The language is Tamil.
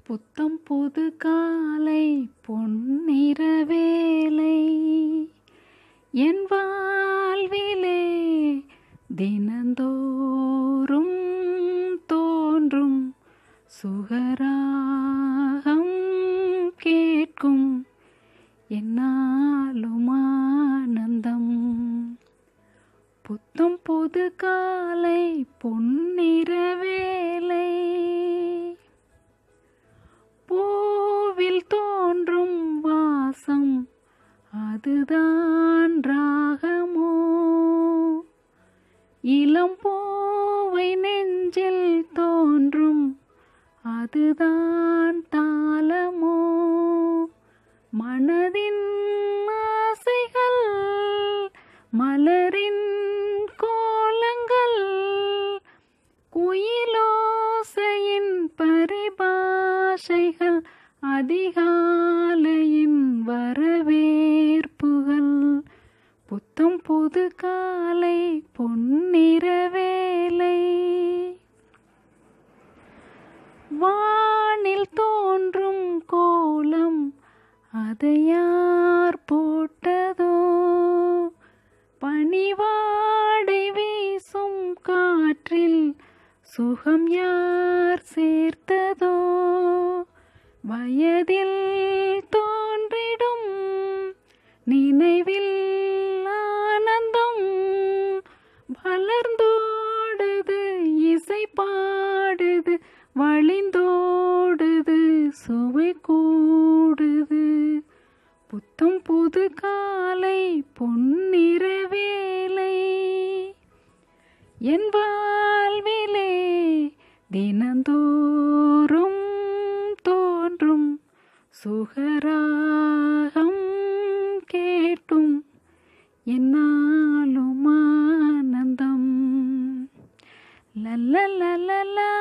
புத்தம் புது காலை பொன்னிற வேலை என் வாழ்விலே தினந்தோறும் தோன்றும் சுகராகம் கேட்கும் என்னாலும் ஆனந்தம் புத்தம் புது காலை பொன்னிற வேலை பூவில் தோன்றும் வாசம் அதுதான் ராகமோ இளம் பூவை நெஞ்சில் தோன்றும் அதுதான் தாளமோ மனதின் ஆசைகள் மலரின் கோலங்கள் குயிலோசையின் பரிபாஷைகள் அதிகாலையின் வரவேற்புகள் புத்தம் புது காலை பொன்னிற வேலை வானில் தோன்றும் கோலம் அதை யார் போட்டதோ பனிவாடை வீசும் காற்றில் சுகம் யார் சேர்த்ததோ வயதில் தோன்றிடும் நினைவில் ஆனந்தம் வளர்ந்தோடுது இசை பாடுது வழிந்தோடுது சுவை கூடுது புத்தம் புது காலை பொன்னிற வேலை என் வாழ்விலே தினந்தோறும் தோன்றும் சுகராகம் கேட்டும் என்னாலும் ஆனந்தம் லல்ல லல்ல